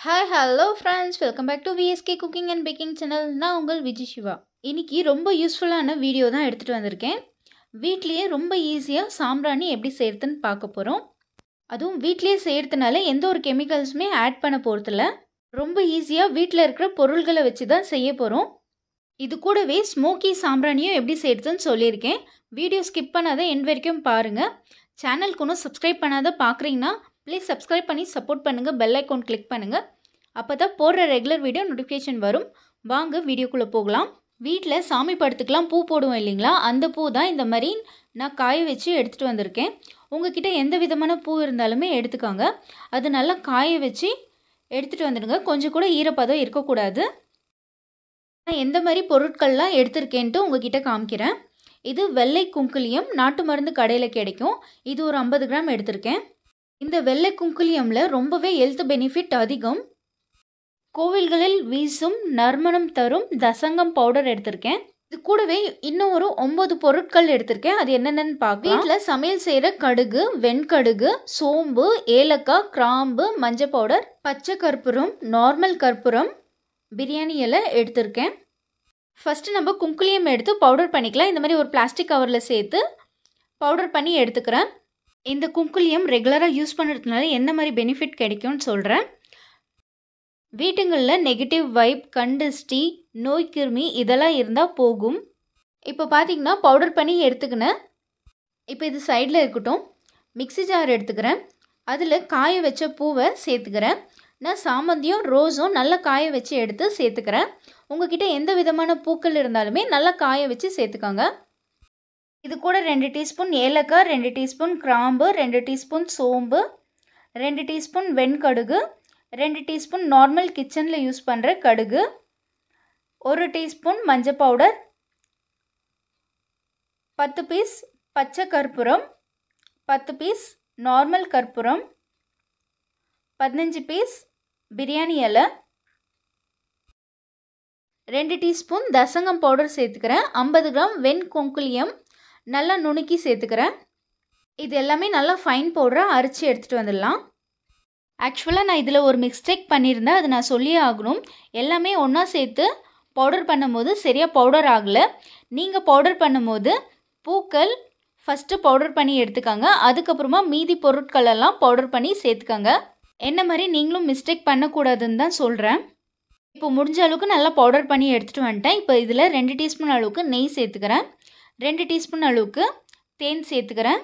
hi hello friends welcome back to VSK cooking and baking channel நான் உங்கள் விஜய் சிவா இன்னைக்கு ரொம்ப யூஸ்ஃபுல்லான வீடியோ தான் எடுத்துகிட்டு வந்திருக்கேன் வீட்லேயே ரொம்ப ஈஸியாக சாம்பிராணி எப்படி செய்கிறதுன்னு பார்க்க போகிறோம் அதுவும் வீட்லேயே செய்கிறதுனால எந்த ஒரு கெமிக்கல்ஸுமே ஆட் பண்ண போகிறதில்ல ரொம்ப ஈஸியாக வீட்டில் இருக்கிற பொருள்களை வச்சு தான் செய்ய போகிறோம் இது கூடவே ஸ்மோக்கி சாம்பிராணியும் எப்படி செய்கிறதுன்னு சொல்லியிருக்கேன் வீடியோ ஸ்கிப் பண்ணாத எண்ட் வரைக்கும் பாருங்கள் சேனலுக்கு ஒன்றும் சப்ஸ்கிரைப் பண்ணாத பார்க்குறீங்கன்னா ப்ளீஸ் சப்ஸ்கிரைப் பண்ணி சப்போர்ட் பண்ணுங்கள் பெல் ஐக்கான் கிளிக் பண்ணுங்கள் அப்போ தான் போடுற ரெகுலர் வீடியோ நோட்டிஃபிகேஷன் வரும் வாங்க வீடியோக்குள்ளே போகலாம் வீட்டில் சாமி படத்துக்கெலாம் பூ போடுவோம் இல்லைங்களா அந்த பூ தான் இந்த மாதிரி நான் காய வச்சு எடுத்துகிட்டு வந்திருக்கேன் உங்ககிட்ட எந்த விதமான பூ இருந்தாலுமே எடுத்துக்கோங்க அது நல்லா காய வச்சு எடுத்துகிட்டு வந்துடுங்க கொஞ்சம் கூட ஈரப்பதம் இருக்கக்கூடாது நான் எந்த மாதிரி பொருட்கள்லாம் எடுத்திருக்கேன்ட்டு உங்ககிட்ட காமிக்கிறேன் இது வெள்ளை குங்குலியம் நாட்டு மருந்து கடையில் கிடைக்கும் இது ஒரு ஐம்பது கிராம் எடுத்திருக்கேன் இந்த வெள்ளை குங்குலியமில் ரொம்பவே ஹெல்த் பெனிஃபிட் அதிகம் கோவில்களில் வீசும் நறுமணம் தரும் தசங்கம் பவுடர் எடுத்திருக்கேன் இது கூடவே இன்னும் ஒரு ஒன்பது பொருட்கள் எடுத்திருக்கேன் அது என்னென்னு பார்க்க வீட்டில் சமையல் செய்கிற கடுகு வெண்கடுகு சோம்பு ஏலக்காய் கிராம்பு மஞ்சள் பவுடர் பச்சை கற்பூரம் நார்மல் கற்பூரம் பிரியாணி இலை எடுத்திருக்கேன் ஃபஸ்ட்டு நம்ம குங்குலியம் எடுத்து பவுடர் பண்ணிக்கலாம் இந்த மாதிரி ஒரு பிளாஸ்டிக் கவரில் சேர்த்து பவுடர் பண்ணி எடுத்துக்கிறேன் இந்த குங்குலியம் ரெகுலராக யூஸ் பண்ணுறதுனால என்ன மாதிரி பெனிஃபிட் கிடைக்கும்னு சொல்கிறேன் வீட்டுங்களில் நெகட்டிவ் வைப் கண்டிஸ்டி நோய் கிருமி இதெல்லாம் இருந்தால் போகும் இப்போ பார்த்தீங்கன்னா பவுடர் பண்ணி எடுத்துக்கினேன் இப்போ இது சைடில் இருக்கட்டும் மிக்சி ஜார் எடுத்துக்கிறேன் அதில் காய வச்ச பூவை சேர்த்துக்கிறேன் நான் சாமந்தியும் ரோஸும் நல்லா காய வச்சு எடுத்து சேர்த்துக்கிறேன் உங்ககிட்ட எந்த விதமான பூக்கள் இருந்தாலுமே நல்லா காய வச்சு சேர்த்துக்கோங்க இது கூட ரெண்டு டீஸ்பூன் ஏலக்காய் ரெண்டு டீஸ்பூன் கிராம்பு ரெண்டு டீஸ்பூன் சோம்பு ரெண்டு டீஸ்பூன் வெண்கடுகு ரெண்டு டீஸ்பூன் நார்மல் கிச்சனில் யூஸ் பண்ணுற கடுகு ஒரு டீஸ்பூன் மஞ்சள் பவுடர் பத்து பீஸ் பச்சை கற்பூரம் பத்து பீஸ் நார்மல் கற்பூரம் பதினஞ்சு பீஸ் பிரியாணி இலை ரெண்டு டீஸ்பூன் தசங்கம் பவுடர் சேர்த்துக்கிறேன் ஐம்பது கிராம் வெண் கொங்குலியம் நல்லா நுணுக்கி சேர்த்துக்கிறேன் இது எல்லாமே நல்லா ஃபைன் பவுடராக அரைச்சி எடுத்துகிட்டு வந்துடலாம் ஆக்சுவலாக நான் இதில் ஒரு மிஸ்டேக் பண்ணியிருந்தேன் அது நான் சொல்லியே ஆகணும் எல்லாமே ஒன்றா சேர்த்து பவுடர் பண்ணும்போது சரியாக பவுடர் ஆகலை நீங்கள் பவுடர் பண்ணும்போது பூக்கள் ஃபஸ்ட்டு பவுடர் பண்ணி எடுத்துக்கோங்க அதுக்கப்புறமா மீதி பொருட்கள் எல்லாம் பவுடர் பண்ணி சேர்த்துக்கோங்க என்ன மாதிரி நீங்களும் மிஸ்டேக் பண்ணக்கூடாதுன்னு தான் சொல்கிறேன் இப்போ முடிஞ்ச அளவுக்கு நல்லா பவுடர் பண்ணி எடுத்துகிட்டு வந்துட்டேன் இப்போ இதில் ரெண்டு டீஸ்பூன் அளவுக்கு நெய் சேர்த்துக்கிறேன் ரெண்டு டீஸ்பூன் அளவுக்கு தேன் சேர்த்துக்கிறேன்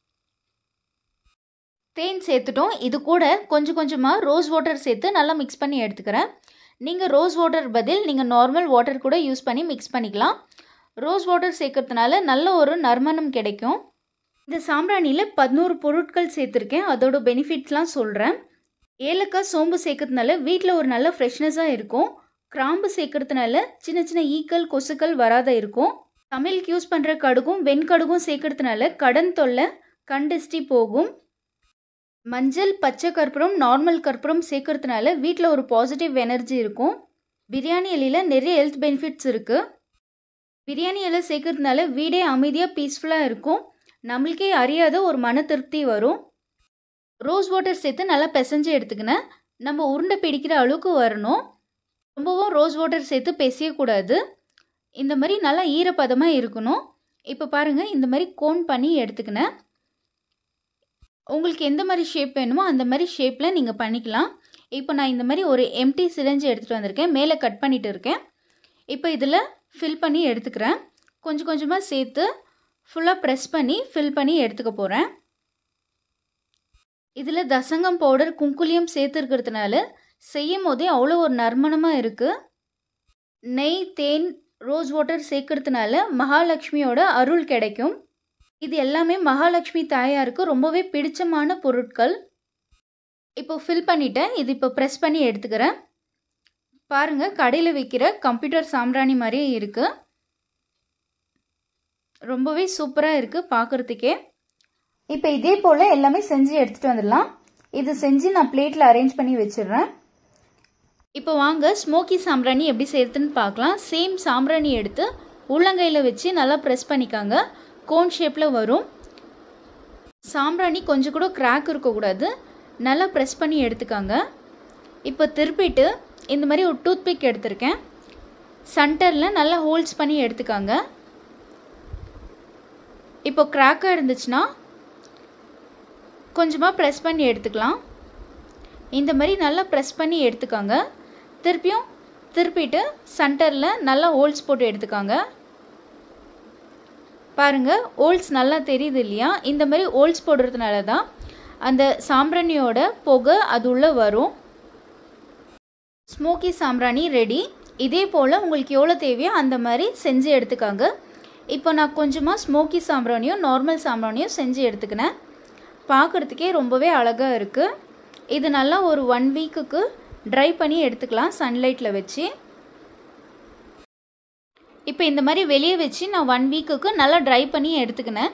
தேன் சேர்த்துட்டோம் இது கூட கொஞ்சம் கொஞ்சமாக ரோஸ் வாட்டர் சேர்த்து நல்லா மிக்ஸ் பண்ணி எடுத்துக்கிறேன் நீங்கள் ரோஸ் வாட்டர் பதில் நீங்கள் நார்மல் வாட்டர் கூட யூஸ் பண்ணி மிக்ஸ் பண்ணிக்கலாம் ரோஸ் வாட்டர் சேர்க்கறதுனால நல்ல ஒரு நறுமணம் கிடைக்கும் இந்த சாம்பிராணியில் பதினோரு பொருட்கள் சேர்த்துருக்கேன் அதோட பெனிஃபிட்ஸ்லாம் சொல்கிறேன் ஏலக்காய் சோம்பு சேர்க்கறதுனால வீட்டில் ஒரு நல்ல ஃப்ரெஷ்னஸாக இருக்கும் கிராம்பு சேர்க்கறதுனால சின்ன சின்ன ஈக்கள் கொசுக்கள் வராத இருக்கும் சமையலுக்கு யூஸ் பண்ணுற கடுகும் வெண்கடுகும் சேர்க்கறதுனால கடன் தொல்லை கண்டிஸ்டி போகும் மஞ்சள் பச்சை கற்பூரம் நார்மல் கற்பூரம் சேர்க்கறதுனால வீட்டில் ஒரு பாசிட்டிவ் எனர்ஜி இருக்கும் பிரியாணி இலையில் நிறைய ஹெல்த் பெனிஃபிட்ஸ் இருக்குது பிரியாணி இலை சேர்க்கறதுனால வீடே அமைதியாக பீஸ்ஃபுல்லாக இருக்கும் நம்மளுக்கே அறியாத ஒரு மன திருப்தி வரும் ரோஸ் வாட்டர் சேர்த்து நல்லா பிசைஞ்சு எடுத்துக்கினேன் நம்ம உருண்டை பிடிக்கிற அளவுக்கு வரணும் ரொம்பவும் ரோஸ் வாட்டர் சேர்த்து பிசையக்கூடாது இந்த மாதிரி நல்லா ஈரப்பதமாக இருக்கணும் இப்போ பாருங்கள் இந்த மாதிரி கோன் பண்ணி எடுத்துக்கினேன் உங்களுக்கு எந்த மாதிரி ஷேப் வேணுமோ அந்த மாதிரி ஷேப்பில் நீங்கள் பண்ணிக்கலாம் இப்போ நான் இந்த மாதிரி ஒரு எம்டி சிரஞ்சு எடுத்துகிட்டு வந்திருக்கேன் மேலே கட் பண்ணிட்டு இருக்கேன் இப்போ இதில் ஃபில் பண்ணி எடுத்துக்கிறேன் கொஞ்சம் கொஞ்சமாக சேர்த்து ஃபுல்லாக ப்ரெஸ் பண்ணி ஃபில் பண்ணி எடுத்துக்க போகிறேன் இதில் தசங்கம் பவுடர் குங்குலியம் சேர்த்துருக்கிறதுனால செய்யும் போதே அவ்வளோ ஒரு நறுமணமாக இருக்குது நெய் தேன் ரோஸ் வாட்டர் சேர்க்கறதுனால மகாலட்சுமியோட அருள் கிடைக்கும் இது எல்லாமே மகாலட்சுமி தாயாருக்கு ரொம்பவே பிடிச்சமான பொருட்கள் இப்போ ஃபில் பண்ணிட்டேன் இது இப்போ ப்ரெஸ் பண்ணி எடுத்துக்கிறேன் பாருங்கள் கடையில் விற்கிற கம்ப்யூட்டர் சாம்பிராணி மாதிரியே இருக்குது ரொம்பவே சூப்பராக இருக்குது பார்க்குறதுக்கே இப்போ இதே போல் எல்லாமே செஞ்சு எடுத்துகிட்டு வந்துடலாம் இது செஞ்சு நான் பிளேட்டில் அரேஞ்ச் பண்ணி வச்சிடுறேன் இப்போ வாங்க ஸ்மோக்கி சாம்பிராணி எப்படி செய்யறதுன்னு பார்க்கலாம் சேம் சாம்பிராணி எடுத்து உள்ளங்கையில் வச்சு நல்லா ப்ரெஸ் பண்ணிக்காங்க கோன் ஷேப்பில் வரும் சாம்பிராணி கொஞ்சம் கூட கிராக் இருக்கக்கூடாது நல்லா ப்ரெஸ் பண்ணி எடுத்துக்காங்க இப்போ திருப்பிட்டு இந்த மாதிரி ஒரு டூத்பிக் எடுத்திருக்கேன் சென்டரில் நல்லா ஹோல்ஸ் பண்ணி எடுத்துக்காங்க இப்போ கிராக்காக இருந்துச்சுன்னா கொஞ்சமாக ப்ரெஸ் பண்ணி எடுத்துக்கலாம் இந்த மாதிரி நல்லா ப்ரெஸ் பண்ணி எடுத்துக்காங்க திருப்பியும் திருப்பிட்டு சென்டரில் நல்லா ஹோல்ஸ் போட்டு எடுத்துக்காங்க பாருங்கள் ஹோல்ஸ் நல்லா தெரியுது இல்லையா இந்த மாதிரி ஹோல்ஸ் போடுறதுனால தான் அந்த சாம்பிராணியோட புகை அது உள்ளே வரும் ஸ்மோக்கி சாம்பிராணி ரெடி இதே போல் உங்களுக்கு எவ்வளோ தேவையோ அந்த மாதிரி செஞ்சு எடுத்துக்காங்க இப்போ நான் கொஞ்சமாக ஸ்மோக்கி சாம்பிராணியும் நார்மல் சாம்பிராணியும் செஞ்சு எடுத்துக்கினேன் பார்க்குறதுக்கே ரொம்பவே அழகாக இருக்குது இது நல்லா ஒரு ஒன் வீக்குக்கு ட்ரை பண்ணி எடுத்துக்கலாம் சன்லைட்டில் வச்சு இப்போ இந்த மாதிரி வெளியே வச்சு நான் ஒன் வீக்குக்கு நல்லா ட்ரை பண்ணி எடுத்துக்கினேன்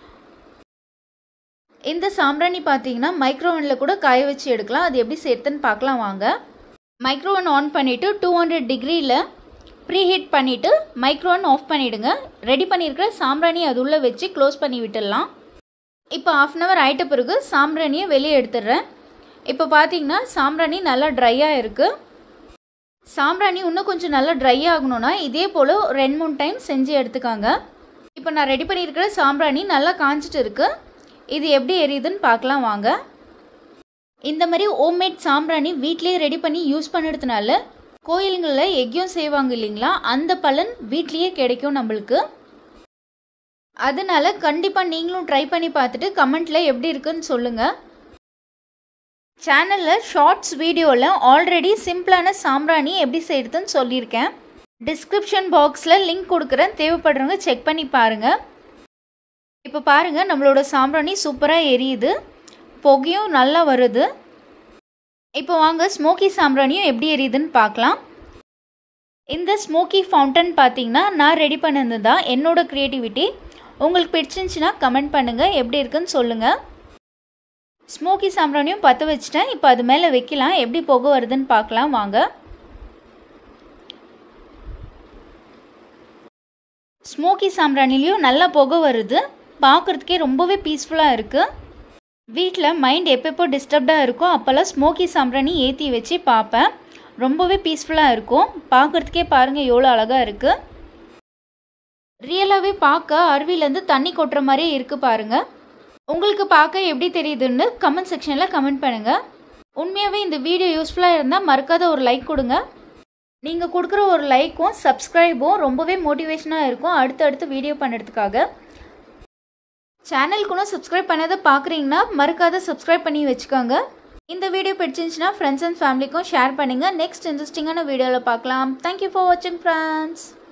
இந்த சாம்பிராணி பார்த்தீங்கன்னா மைக்ரோவனில் கூட காய வச்சு எடுக்கலாம் அது எப்படி சேர்த்துன்னு பார்க்கலாம் வாங்க மைக்ரோவன் ஆன் பண்ணிவிட்டு டூ ஹண்ட்ரட் டிகிரியில் ப்ரீ ஹீட் பண்ணிவிட்டு மைக்ரோவன் ஆஃப் பண்ணிவிடுங்க ரெடி பண்ணியிருக்கிற சாம்பிராணி அது உள்ளே வச்சு க்ளோஸ் பண்ணி விட்டுடலாம் இப்போ ஆஃப் அன் ஹவர் ஆகிட்ட பிறகு சாம்பிராணியை வெளியே எடுத்துடுறேன் இப்போ பார்த்தீங்கன்னா சாம்பிராணி நல்லா ட்ரையாக இருக்குது சாம்பிராணி இன்னும் கொஞ்சம் நல்லா ட்ரை ஆகணும்னா இதே போல் ரெண்டு மூணு டைம் செஞ்சு எடுத்துக்காங்க இப்போ நான் ரெடி பண்ணியிருக்கிற சாம்பிராணி நல்லா காஞ்சிட்டு இருக்கு இது எப்படி எரியுதுன்னு பார்க்கலாம் வாங்க இந்த மாதிரி ஹோம்மேட் சாம்பிராணி வீட்லேயே ரெடி பண்ணி யூஸ் பண்ணுறதுனால கோயிலுங்களில் எக்கையும் செய்வாங்க இல்லைங்களா அந்த பலன் வீட்லேயே கிடைக்கும் நம்மளுக்கு அதனால கண்டிப்பாக நீங்களும் ட்ரை பண்ணி பார்த்துட்டு கமெண்ட்டில் எப்படி இருக்குன்னு சொல்லுங்கள் சேனலில் ஷார்ட்ஸ் வீடியோவில் ஆல்ரெடி சிம்பிளான சாம்பிராணி எப்படி செய்கிறதுன்னு சொல்லியிருக்கேன் டிஸ்கிரிப்ஷன் பாக்ஸில் லிங்க் கொடுக்குறேன் தேவைப்படுறவங்க செக் பண்ணி பாருங்கள் இப்போ பாருங்கள் நம்மளோட சாம்பிராணி சூப்பராக எரியுது புகையும் நல்லா வருது இப்போ வாங்க ஸ்மோக்கி சாம்பிராணியும் எப்படி எரியுதுன்னு பார்க்கலாம் இந்த ஸ்மோக்கி ஃபவுண்டன் பார்த்தீங்கன்னா நான் ரெடி பண்ணது தான் என்னோட க்ரியேட்டிவிட்டி உங்களுக்கு பிடிச்சிருந்துச்சின்னா கமெண்ட் பண்ணுங்கள் எப்படி இருக்குன்னு சொல்லுங்கள் ஸ்மோக்கி சாம்பிராணியும் பற்ற வச்சுட்டேன் இப்போ அது மேலே வைக்கலாம் எப்படி புகை வருதுன்னு பார்க்கலாம் வாங்க ஸ்மோக்கி சாம்பிராணிலையும் நல்லா புகை வருது பார்க்குறதுக்கே ரொம்பவே பீஸ்ஃபுல்லாக இருக்குது வீட்டில் மைண்ட் எப்பப்போ டிஸ்டர்ப்டாக இருக்கோ அப்போல்லாம் ஸ்மோக்கி சாம்பிராணி ஏற்றி வச்சு பார்ப்பேன் ரொம்பவே பீஸ்ஃபுல்லாக இருக்கும் பார்க்குறதுக்கே பாருங்கள் எவ்வளோ அழகாக இருக்குது ரியலாகவே பார்க்க அருவிலேருந்து தண்ணி கொட்டுற மாதிரியே இருக்குது பாருங்கள் உங்களுக்கு பார்க்க எப்படி தெரியுதுன்னு கமெண்ட் செக்ஷனில் கமெண்ட் பண்ணுங்கள் உண்மையாகவே இந்த வீடியோ யூஸ்ஃபுல்லாக இருந்தால் மறக்காத ஒரு லைக் கொடுங்க நீங்கள் கொடுக்குற ஒரு லைக்கும் சப்ஸ்கிரைபும் ரொம்பவே மோட்டிவேஷனாக இருக்கும் அடுத்தடுத்து வீடியோ பண்ணுறதுக்காக சேனலுக்குன்னு சப்ஸ்கிரைப் பண்ணாத பார்க்குறீங்கன்னா மறக்காத சப்ஸ்கிரைப் பண்ணி வச்சுக்கோங்க இந்த வீடியோ பிடிச்சிருந்துச்சுன்னா ஃப்ரெண்ட்ஸ் அண்ட் ஃபேமிலிக்கும் ஷேர் பண்ணுங்கள் நெக்ஸ்ட் இன்ட்ரெஸ்டிங்கான வீடியோவில் பார்க்கலாம் தேங்க்யூ ஃபார் வாட்சிங் ஃப்ரெண்ட்ஸ்